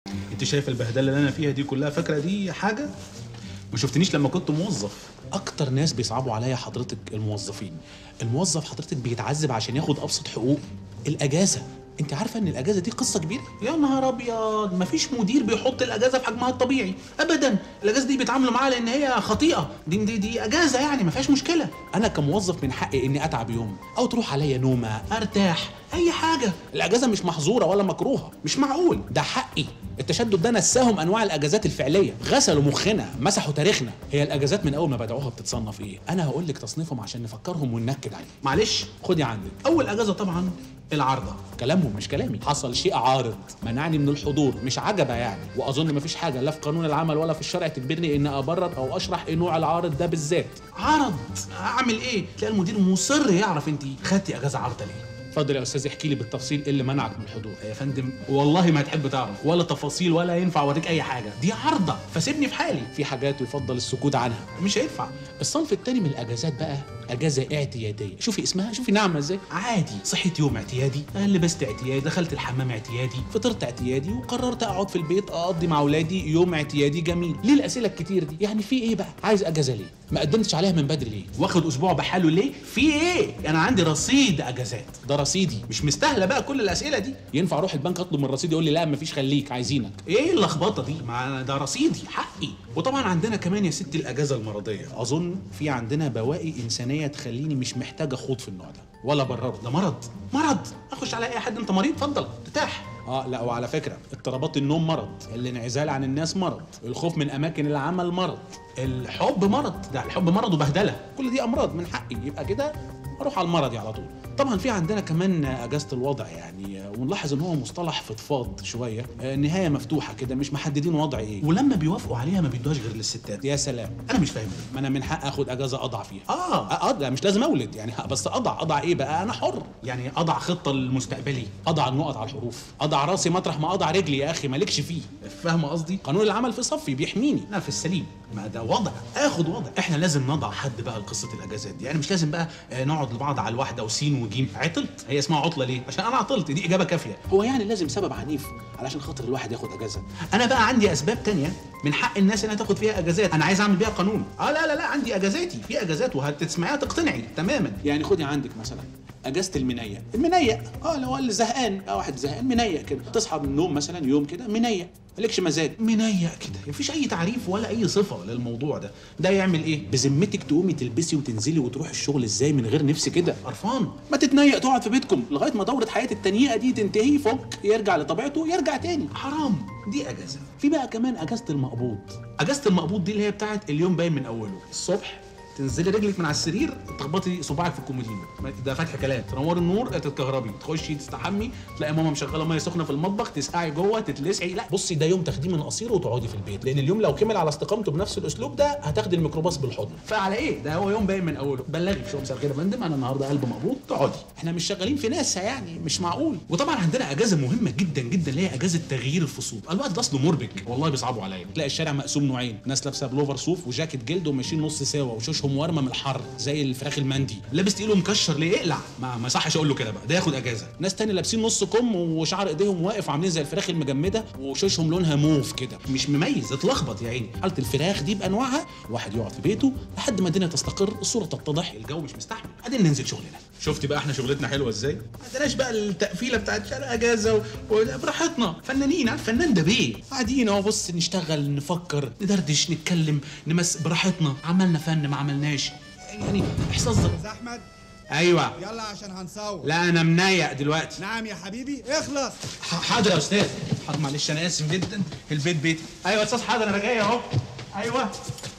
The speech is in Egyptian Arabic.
انت شايف البهدله اللي انا فيها دي كلها فاكره دي حاجه ما شفتنيش لما كنت موظف اكتر ناس بيصعبوا عليا حضرتك الموظفين الموظف حضرتك بيتعذب عشان ياخد ابسط حقوق الاجازه انت عارفه ان الاجازه دي قصه كبيره يا نهار ابيض مفيش مدير بيحط الاجازه في حجمها الطبيعي ابدا الاجازه دي بيتعاملوا معاها لان هي خطيئه دي دي, دي اجازه يعني ما فيهاش مشكله انا كموظف من حقي اني اتعب يوم او تروح عليا نومه ارتاح اي حاجه الاجازه مش محظوره ولا مكروهه مش معقول ده حقي التشدد ده نساهم انواع الاجازات الفعليه غسلوا مخنا مسحوا تاريخنا هي الاجازات من اول ما بدأوها بتتصنف ايه انا هقول لك تصنيفهم عشان نفكرهم وننكد عليه معلش خدي عندك اول اجازه طبعا العارضه كلامهم مش كلامي حصل شيء عارض منعني من الحضور مش عجبه يعني واظن مفيش حاجه لا في قانون العمل ولا في الشرع تجبرني ان ابرر او اشرح ايه نوع العارض ده بالذات عرض اعمل ايه تلاقي المدير مصر يعرف انت خدتي اجازه عارضه ليه اتفضل يا استاذ احكي لي بالتفصيل ايه اللي منعك من الحضور يا فندم والله ما تحب تعرف ولا تفاصيل ولا ينفع اوريك اي حاجه دي عارضه فسيبني في حالي في حاجات يفضل السكوت عنها مش هينفع الصنف التاني من الاجازات بقى اجازه اعتياديه شوفي اسمها شوفي ناعمه ازاي عادي صحيت يوم اعتيادي لبست اعتيادي دخلت الحمام اعتيادي فطرت اعتيادي وقررت اقعد في البيت اقضي مع اولادي يوم اعتيادي جميل ليه الاسئله الكتير دي يعني في ايه بقى عايز اجازه ليه ما قدمتش عليها من بدري ليه واخد اسبوع بحاله ليه في ايه انا عندي رصيد اجازات ده رصيدي مش مستاهله بقى كل الاسئله دي ينفع اروح البنك اطلب من الرصيد يقول لي لا مفيش خليك عايزينك ايه اللخبطه دي ما ده رصيدي حقي وطبعا عندنا كمان يا ستي الاجازه المرضيه اظن في عندنا بواقي انسانيه تخليني مش محتاج اخوض في النوع ده ولا برره ده مرض مرض اخش على اي حد انت مريض اتفضل ارتاح اه لا وعلى فكره اضطرابات النوم مرض الانعزال عن الناس مرض الخوف من اماكن العمل مرض الحب مرض ده الحب مرض وبهدله كل دي امراض من حقي يبقى كده اروح على المرضي على طول طبعا في عندنا كمان اجازه الوضع يعني ونلاحظ ان هو مصطلح فضفاض شويه نهايه مفتوحه كده مش محددين وضع ايه ولما بيوافقوا عليها ما بيدوهاش غير للستات يا سلام انا مش فاهم ليه ما انا من حق اخد اجازه اضع فيها اه اضع مش لازم اولد يعني بس اضع اضع ايه بقى انا حر يعني اضع خطه المستقبلي اضع النقط على الحروف اضع راسي مطرح ما اضع رجلي يا اخي مالكش فيه فاهم قصدي قانون العمل في صفي بيحميني لا في السليم ما ده وضع اخد وضع احنا لازم نضع حد بقى لقصه الاجازات دي يعني مش لازم بقى نقعد لبعض على الواحده وسين وجيم عطلت هي اسمها عطله ليه عشان انا عطلت دي اجابه كافيه هو يعني لازم سبب عنيف علشان خاطر الواحد ياخد اجازه انا بقى عندي اسباب تانية من حق الناس انها تاخد فيها اجازات انا عايز اعمل بيها قانون اه لا لا لا عندي اجازاتي في اجازات وهتسمعيها تقتنعي تماما يعني خدي عندك مثلا اجازه المنيه المنيه اه لو اللي زهقان اه واحد زهقان منيه كده تصحى من النوم مثلا يوم كده منيه مالكش مزاج منية كده مفيش اي تعريف ولا اي صفه للموضوع ده ده يعمل ايه بذمتك تقومي تلبسي وتنزلي وتروحي الشغل ازاي من غير نفس كده قرفان ما تتنيق تقعد في بيتكم لغايه ما دوره حياه التنيئه دي تنتهي فك يرجع لطبيعته يرجع تاني حرام دي اجازه في بقى كمان اجازه المقبوض اجازه المقبوض دي اللي هي بتاعت اليوم باين من اوله الصبح تنزلي رجلك من على السرير تخبطي صباعك في الكومودينو ده فتح كلام تنور النور تتكهربي تخشي تستحمي تلاقي ماما مشغله ميه سخنه في المطبخ تسقعي جوه تتلسعي لا بصي ده يوم تاخديه من قصير وتقعدي في البيت لان اليوم لو كمل على استقامته بنفس الاسلوب ده هتاخدي الميكروباص بالحضن فعلى ايه ده هو يوم باين من اوله بلغي في مساء الخير يا فندم انا النهارده قلب مقبوض تقعدي احنا مش شغالين في ناسا يعني مش معقول وطبعا عندنا اجازه مهمه جدا جدا اللي هي اجازه تغيير الفصول الوقت ده اصله مربك والله بيصعبوا عليا تلاقي الشارع مقسوم نوعين ناس لابسه بلوفر صوف وجاكيت جلد وماشيين نص سوا وشوشهم ورمه من الحر زي الفراخ المندي لابس تقيله مكشر ليه اقلع ما ما صحش اقول له كده بقى ده ياخد اجازه ناس تاني لابسين نص كم وشعر ايديهم واقف عاملين زي الفراخ المجمده وشوشهم لونها موف كده مش مميز اتلخبط يا عيني حاله الفراخ دي بانواعها واحد يقعد في بيته لحد ما الدنيا تستقر الصوره تتضح الجو مش مستحمل بعدين ننزل شغلنا شفتي بقى احنا شغلتنا حلوه ازاي ما عندناش بقى التقفيله بتاعت شارع اجازه و... وبراحتنا فنانين عارف فنان ده بيه قاعدين اهو بص نشتغل نفكر ندردش نتكلم نمس براحتنا عملنا فن ما عملناش يعني احساس استاذ احمد ايوه يلا عشان هنصور لا انا منايق دلوقتي نعم يا حبيبي اخلص ح- حاضر يا استاذ حاضر معلش انا اسف جدا البيت بيتي ايوه يا استاذ حاضر انا جاي اهو ايوه